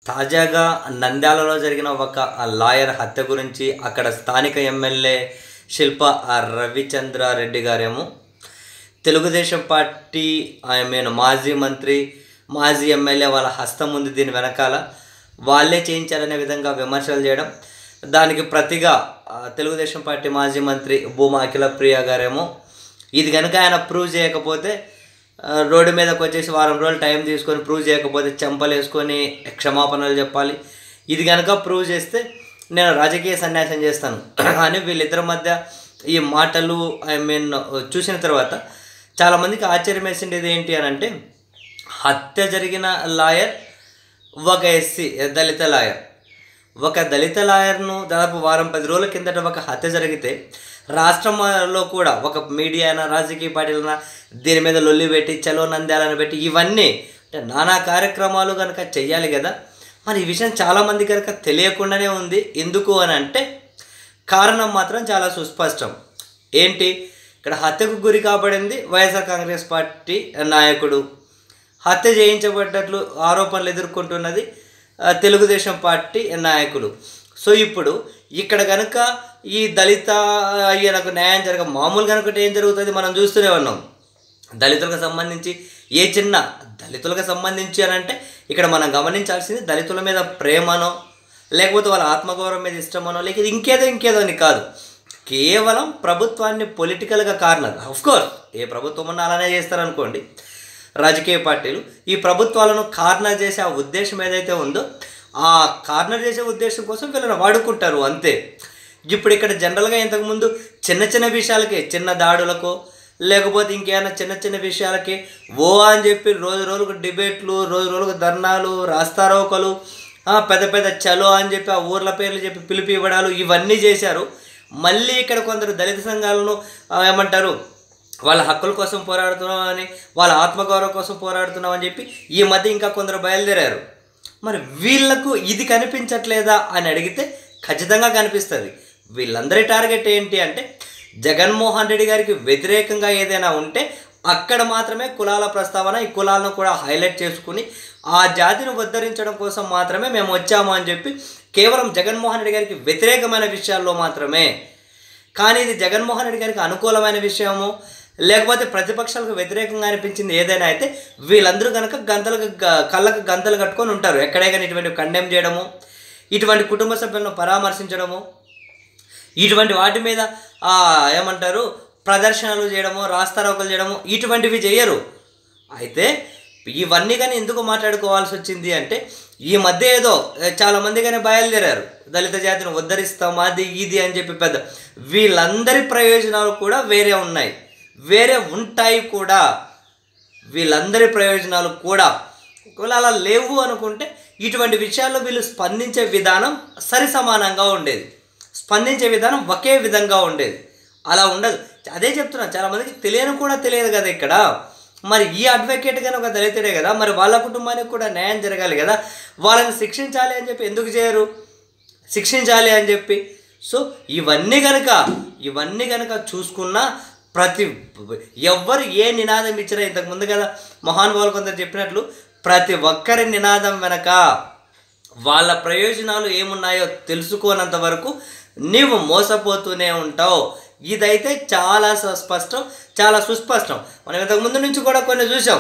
తాజాగా నంద్యాలలో జరిగిన ఒక లాయర్ హత్య గురించి అక్కడ స్థానిక ఎమ్మెల్యే శిల్ప రవిచంద్రారెడ్డి గారేమో తెలుగుదేశం పార్టీ ఐ మీన్ మాజీ మంత్రి మాజీ ఎమ్మెల్యే వాళ్ళ హస్తం ఉంది దీని వెనకాల వాళ్ళే చేయించారనే విధంగా విమర్శలు చేయడం దానికి ప్రతిగా ఆ, తెలుగుదేశం పార్టీ మాజీ మంత్రి భూమా అఖిలప్రియ గారేమో ఇది కనుక ఆయన ప్రూవ్ చేయకపోతే ఆ, రోడ్డు మీదకి వచ్చేసి వారం రోజులు టైం తీసుకొని ప్రూవ్ చేయకపోతే చెంపలు వేసుకొని క్షమాపణలు చెప్పాలి ఇది కనుక ప్రూవ్ చేస్తే నేను రాజకీయ సన్యాసం చేస్తాను అని వీళ్ళిద్దరి మధ్య ఈ మాటలు ఐ మీన్ చూసిన తర్వాత చాలామందికి ఆశ్చర్యం వేసిండేది ఏంటి అని అంటే హత్య జరిగిన లాయర్ ఒక ఎస్సీ దళిత లాయర్ ఒక దళిత లాయర్ను దాదాపు వారం పది రోజుల కిందట ఒక హత్య జరిగితే రాష్ట్రంలో కూడా ఒక మీడియా అయినా రాజకీయ పార్టీలైనా దీని మీద లొల్లి పెట్టి చలో నంద్యాలను పెట్టి ఇవన్నీ అంటే నానా కార్యక్రమాలు కనుక చెయ్యాలి కదా మరి ఈ విషయం చాలామంది కనుక తెలియకుండానే ఉంది ఎందుకు అని అంటే కారణం మాత్రం చాలా సుస్పష్టం ఏంటి ఇక్కడ హత్యకు గురి కాబడింది వైఎస్ఆర్ కాంగ్రెస్ పార్టీ నాయకుడు హత్య చేయించబడ్డట్లు ఆరోపణలు ఎదుర్కొంటున్నది ఆ, తెలుగుదేశం పార్టీ నాయకులు సో ఇప్పుడు ఇక్కడ కనుక ఈ దళిత అయ్యనకు న్యాయం జరగ మామూలు కనుక ఏం జరుగుతుంది మనం చూస్తూనే ఉన్నాం దళితులకు సంబంధించి ఏ చిన్న దళితులకు సంబంధించి అని అంటే ఇక్కడ మనం గమనించాల్సింది దళితుల మీద ప్రేమనో లేకపోతే వాళ్ళ ఆత్మగౌరవం మీద ఇష్టమనో లేక ఇది ఇంకేదో ఇంకేదో అని కాదు కేవలం ప్రభుత్వాన్ని పొలిటికల్గా కారణం కోర్స్ ఏ ప్రభుత్వం ఉన్నా అలానే చేస్తారనుకోండి రాజకీయ పార్టీలు ఈ ప్రభుత్వాలను కార్నర్ చేసే ఆ ఉద్దేశం ఏదైతే ఉందో ఆ కార్నర్ చేసే ఉద్దేశం కోసం వీళ్ళని వాడుకుంటారు అంతే ఇప్పుడు ఇక్కడ జనరల్గా ఇంతకుముందు చిన్న చిన్న విషయాలకి చిన్న దాడులకు లేకపోతే ఇంకేమైనా చిన్న చిన్న విషయాలకి ఓ అని చెప్పి రోజు రోజులకు డిబేట్లు రోజు రోజులకు ధర్నాలు రాస్తారోకలు ఆ, పెద్ద పెద్ద చలో అని చెప్పి ఆ ఊర్ల పేర్లు చెప్పి పిలిపి ఇవ్వడాలు ఇవన్నీ చేశారు మళ్ళీ ఇక్కడ కొందరు దళిత సంఘాలను ఆ, ఏమంటారు వాళ్ళ హక్కుల కోసం పోరాడుతున్నాం అని వాళ్ళ ఆత్మగౌరవం కోసం పోరాడుతున్నాం అని చెప్పి ఈ మధ్య ఇంకా కొందరు బయలుదేరారు మరి వీళ్ళకు ఇది కనిపించట్లేదా అని అడిగితే ఖచ్చితంగా కనిపిస్తుంది వీళ్ళందరి టార్గెట్ ఏంటి అంటే జగన్మోహన్ రెడ్డి గారికి వ్యతిరేకంగా ఏదైనా ఉంటే అక్కడ మాత్రమే కులాల ప్రస్తావన ఈ కులాలను కూడా హైలైట్ చేసుకుని ఆ జాతిని ఉద్ధరించడం కోసం మాత్రమే మేము వచ్చాము అని చెప్పి కేవలం జగన్మోహన్ రెడ్డి గారికి వ్యతిరేకమైన విషయాల్లో మాత్రమే కానీ ఇది జగన్మోహన్ రెడ్డి గారికి అనుకూలమైన విషయము లేకపోతే ప్రతిపక్షాలకు వ్యతిరేకంగా అనిపించింది ఏదైనా అయితే వీళ్ళందరూ కనుక గంతలకు గ- కళ్ళకు గంతలు కట్టుకొని ఉంటారు ఎక్కడే కానీ ఇటువంటి కండెమ్ చేయడము ఇటువంటి కుటుంబ సభ్యులను పరామర్శించడము ఇటువంటి వాటి మీద ఆ, ఏమంటారు ప్రదర్శనలు చేయడము రాస్తారోకలు చేయడము ఇటువంటివి చేయరు అయితే ఇవన్నీ కానీ ఎందుకు మాట్లాడుకోవాల్సి వచ్చింది అంటే ఈ మధ్య ఏదో ఏ, చాలా మంది కానీ బయలుదేరారు దళిత జాతిని ఉద్ధరిస్తాం అది ఇది అని చెప్పి పెద్ద వీళ్ళందరి ప్రయోజనాలు కూడా వేరే ఉన్నాయి వేరే ఉంటాయి కూడా వీళ్ళందరి ప్రయోజనాలు కూడా ఒకవేళ అలా లేవు అనుకుంటే ఇటువంటి విషయాల్లో వీళ్ళు స్పందించే విధానం సరి సమానంగా ఉండేది స్పందించే విధానం ఒకే విధంగా ఉండేది అలా ఉండదు అదే చెప్తున్నా చాలామందికి తెలియని కూడా తెలియదు కదా ఇక్కడ మరి ఈ అడ్వకేట్ కానీ ఒక దళితుడే కదా మరి వాళ్ళ కుటుంబానికి కూడా న్యాయం జరగాలి కదా వాళ్ళని శిక్షించాలి అని చెప్పి ఎందుకు చేయరు శిక్షించాలి అని చెప్పి సో ఇవన్నీ కనుక ఇవన్నీ కనుక చూసుకున్నా ప్రతి ఎవ్వరు ఏ నినాదం ఇచ్చినా ఇంతకు ముందు కదా మహానుభావులు కొందరు చెప్పినట్లు ప్రతి ఒక్కరి నినాదం వెనక వాళ్ళ ప్రయోజనాలు ఏమున్నాయో తెలుసుకోనంత వరకు నీవు మోసపోతూనే ఉంటావు ఇదైతే చాలా స- స్పష్టం చాలా సుస్పష్టం మనం ఇంతకు ముందు నుంచి కూడా కొన్ని చూసాం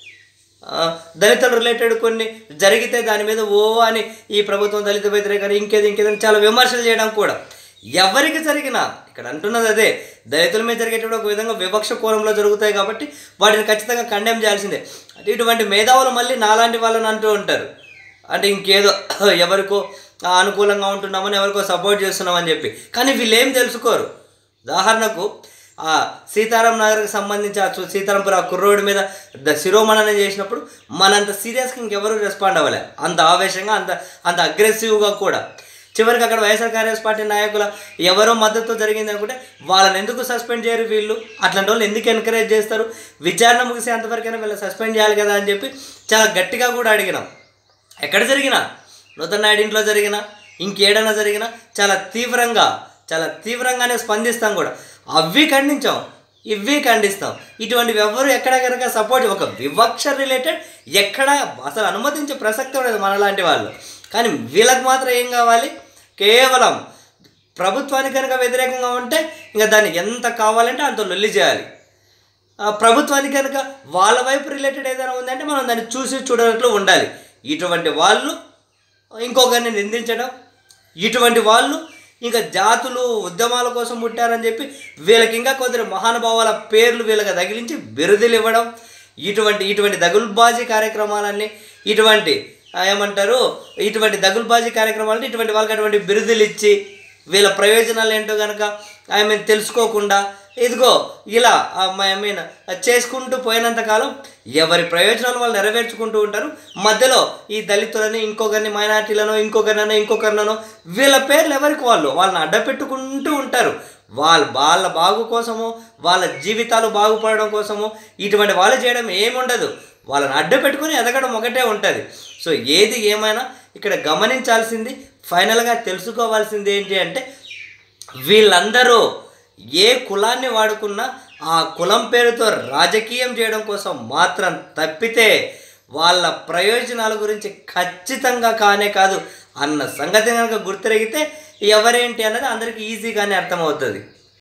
ఆ, దళితులు రిలేటెడ్ కొన్ని జరిగితే దాని మీద ఓ అని ఈ ప్రభుత్వం దళిత వ్యతిరేకని ఇంకేది ఇంకేదని చాలా విమర్శలు చేయడం కూడా ఎవరికి జరిగినా ఇక్కడ అంటున్నది అదే దళితుల మీద జరిగేటప్పుడు ఒక విధంగా వివక్ష కోణంలో జరుగుతాయి కాబట్టి వాటిని ఖచ్చితంగా కండెమ్ చేయాల్సిందే అంటే ఇటువంటి మేధావులు మళ్ళీ నాలాంటి వాళ్ళని అంటూ ఉంటారు అంటే ఇంకేదో ఎవరికో ఆ, అనుకూలంగా ఉంటున్నామని ఎవరికో సపోర్ట్ చేస్తున్నామని చెప్పి కానీ వీళ్ళు ఏం తెలుసుకోరు ఉదాహరణకు ఆ సీతారాం నగర్కి సంబంధించి ఆ సు- సీతారాంపురం ఆ కుర్రోడి మీద ద శిరోమణన చేసినప్పుడు మనంత సీరియస్గా ఇంకెవరు రెస్పాండ్ అవ్వలే అంత ఆవేశంగా అంత అంత అగ్రెసివ్గా కూడా చివరికి అక్కడ వైఎస్ఆర్ కాంగ్రెస్ పార్టీ నాయకుల ఎవరో మద్దతు జరిగింది అనుకుంటే వాళ్ళని ఎందుకు సస్పెండ్ చేయరు వీళ్ళు అట్లాంటి వాళ్ళు ఎందుకు ఎంకరేజ్ చేస్తారు విచారణ ముగిసేంతవరకైనా వీళ్ళు సస్పెండ్ చేయాలి కదా అని చెప్పి చాలా గట్టిగా కూడా అడిగినాం ఎక్కడ జరిగినా నూతన నాయుడు ఇంట్లో జరిగినా ఇంకేడైనా జరిగినా చాలా తీవ్రంగా చాలా తీవ్రంగానే స్పందిస్తాం కూడా అవి ఖండించాం ఇవి ఖండిస్తాం ఇటువంటివి ఎవరు ఎక్కడ కనుక సపోర్ట్ ఒక వివక్ష రిలేటెడ్ ఎక్కడ అసలు అనుమతించే ప్రసక్తి ఉండదు మనలాంటి వాళ్ళు కానీ వీళ్ళకి మాత్రం ఏం కావాలి కేవలం ప్రభుత్వానికి కనుక వ్యతిరేకంగా ఉంటే ఇంకా దాన్ని ఎంత కావాలంటే అంత లొల్లి చేయాలి ఆ ప్రభుత్వానికి కనుక వాళ్ళ వైపు రిలేటెడ్ ఏదైనా ఉందంటే మనం దాన్ని చూసి చూడనట్లు ఉండాలి ఇటువంటి వాళ్ళు ఇంకొకరిని నిందించడం ఇటువంటి వాళ్ళు ఇంకా జాతులు ఉద్యమాల కోసం పుట్టారని చెప్పి వీళ్ళకి ఇంకా కొందరు మహానుభావాల పేర్లు వీళ్ళకి తగిలించి బిరుదులు ఇవ్వడం ఇటువంటి ఇటువంటి దగుల్బాజీ కార్యక్రమాలన్నీ ఇటువంటి ఆ, ఏమంటారు ఇటువంటి దగుల్బాజీ కార్యక్రమాలని ఇటువంటి వాళ్ళకి అటువంటి బిరుదులు ఇచ్చి వీళ్ళ ప్రయోజనాలు ఏంటో కనుక ఐ మీన్ తెలుసుకోకుండా ఇదిగో ఇలా ఐ మీన్ చేసుకుంటూ పోయినంత కాలం ఎవరి ప్రయోజనాలు వాళ్ళు నెరవేర్చుకుంటూ ఉంటారు మధ్యలో ఈ దళితులని ఇంకొకరిని మైనార్టీలను ఇంకొకరినో ఇంకొకరినో వీళ్ళ పేర్లు ఎవరికి వాళ్ళు వాళ్ళని అడ్డపెట్టుకుంటూ ఉంటారు వాళ్ళ వాళ్ళ బాగు కోసము వాళ్ళ జీవితాలు బాగుపడడం కోసము ఇటువంటి వాళ్ళు చేయడం ఏముండదు వాళ్ళని అడ్డు పెట్టుకుని ఎదగడం ఒకటే ఉంటుంది సో ఏది ఏమైనా ఇక్కడ గమనించాల్సింది ఫైనల్గా తెలుసుకోవాల్సింది ఏంటి అంటే వీళ్ళందరూ ఏ కులాన్ని వాడుకున్నా ఆ కులం పేరుతో రాజకీయం చేయడం కోసం మాత్రం తప్పితే వాళ్ళ ప్రయోజనాల గురించి ఖచ్చితంగా కానే కాదు అన్న సంగతి కనుక గుర్తిరిగితే ఎవరేంటి అన్నది అందరికీ ఈజీగానే అర్థమవుతుంది